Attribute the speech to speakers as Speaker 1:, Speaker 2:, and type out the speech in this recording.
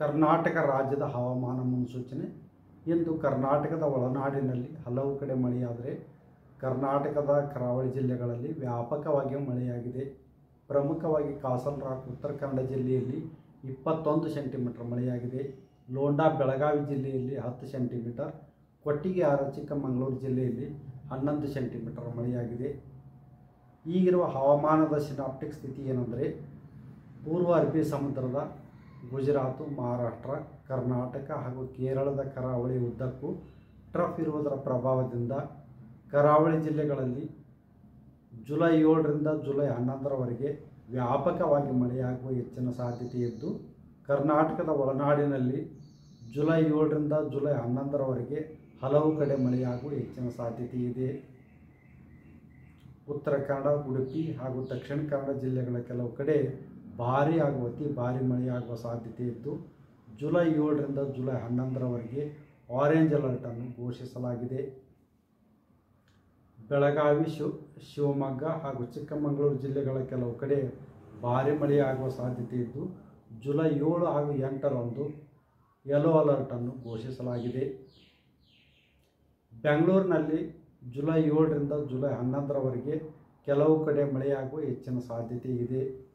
Speaker 1: ಕರ್ನಾಟಕ ರಾಜ್ಯದ ಹವಾಮಾನ ಮುನ್ಸೂಚನೆ ಇಂದು ಕರ್ನಾಟಕದ ಒಳನಾಡಿನಲ್ಲಿ ಹಲವು ಕಡೆ ಮಳೆಯಾದರೆ ಕರ್ನಾಟಕದ ಕರಾವಳಿ ಜಿಲ್ಲೆಗಳಲ್ಲಿ ವ್ಯಾಪಕವಾಗಿ ಮಳೆಯಾಗಿದೆ ಪ್ರಮುಖವಾಗಿ ಕಾಸರರಾಕ್ ಉತ್ತರ ಕನ್ನಡ ಜಿಲ್ಲೆಯಲ್ಲಿ ಇಪ್ಪತ್ತೊಂದು ಸೆಂಟಿಮೀಟರ್ ಮಳೆಯಾಗಿದೆ ಲೋಂಡಾ ಬೆಳಗಾವಿ ಜಿಲ್ಲೆಯಲ್ಲಿ ಹತ್ತು ಸೆಂಟಿಮೀಟರ್ ಕೊಟ್ಟಿಗೆಹಾರ ಚಿಕ್ಕಮಗಳೂರು ಜಿಲ್ಲೆಯಲ್ಲಿ ಹನ್ನೊಂದು ಸೆಂಟಿಮೀಟರ್ ಮಳೆಯಾಗಿದೆ ಈಗಿರುವ ಹವಾಮಾನದ ಸಿನಾಪ್ಟಿಕ್ ಸ್ಥಿತಿ ಏನೆಂದರೆ ಪೂರ್ವ ಅರಬ್ಬಿ ಸಮುದ್ರದ ಗುಜರಾತು ಮಹಾರಾಷ್ಟ್ರ ಕರ್ನಾಟಕ ಹಾಗೂ ಕೇರಳದ ಕರಾವಳಿ ಉದ್ದಕ್ಕೂ ಟ್ರಫ್ ಇರುವುದರ ಪ್ರಭಾವದಿಂದ ಕರಾವಳಿ ಜಿಲ್ಲೆಗಳಲ್ಲಿ ಜುಲೈ ಏಳರಿಂದ ಜುಲೈ ಹನ್ನೊಂದರವರೆಗೆ ವ್ಯಾಪಕವಾಗಿ ಮಳೆಯಾಗುವ ಹೆಚ್ಚಿನ ಸಾಧ್ಯತೆ ಇದ್ದು ಕರ್ನಾಟಕದ ಒಳನಾಡಿನಲ್ಲಿ ಜುಲೈ ಏಳರಿಂದ ಜುಲೈ ಹನ್ನೊಂದರವರೆಗೆ ಹಲವು ಕಡೆ ಮಳೆಯಾಗುವ ಹೆಚ್ಚಿನ ಸಾಧ್ಯತೆ ಇದೆ ಉತ್ತರ ಕನ್ನಡ ಉಡುಪಿ ಹಾಗೂ ದಕ್ಷಿಣ ಕನ್ನಡ ಜಿಲ್ಲೆಗಳ ಕೆಲವು ಕಡೆ ಭಾರೀ ಹಾಗೂ ಅತಿ ಭಾರೀ ಮಳೆಯಾಗುವ ಸಾಧ್ಯತೆ ಇದ್ದು ಜುಲೈ ಏಳರಿಂದ ಜುಲೈ ಹನ್ನೊಂದರವರೆಗೆ ಆರೆಂಜ್ ಅಲರ್ಟನ್ನು ಘೋಷಿಸಲಾಗಿದೆ ಬೆಳಗಾವಿ ಶಿವ ಶಿವಮೊಗ್ಗ ಹಾಗೂ ಚಿಕ್ಕಮಗಳೂರು ಜಿಲ್ಲೆಗಳ ಕೆಲವು ಕಡೆ ಭಾರೀ ಮಳೆಯಾಗುವ ಸಾಧ್ಯತೆ ಇದ್ದು ಜುಲೈ ಏಳು ಹಾಗೂ ಎಂಟರಂದು ಯೆಲ್ಲೋ ಅಲರ್ಟನ್ನು ಘೋಷಿಸಲಾಗಿದೆ ಬೆಂಗಳೂರಿನಲ್ಲಿ ಜುಲೈ ಏಳರಿಂದ ಜುಲೈ ಹನ್ನೊಂದರವರೆಗೆ ಕೆಲವು ಕಡೆ ಮಳೆಯಾಗುವ ಹೆಚ್ಚಿನ ಸಾಧ್ಯತೆ ಇದೆ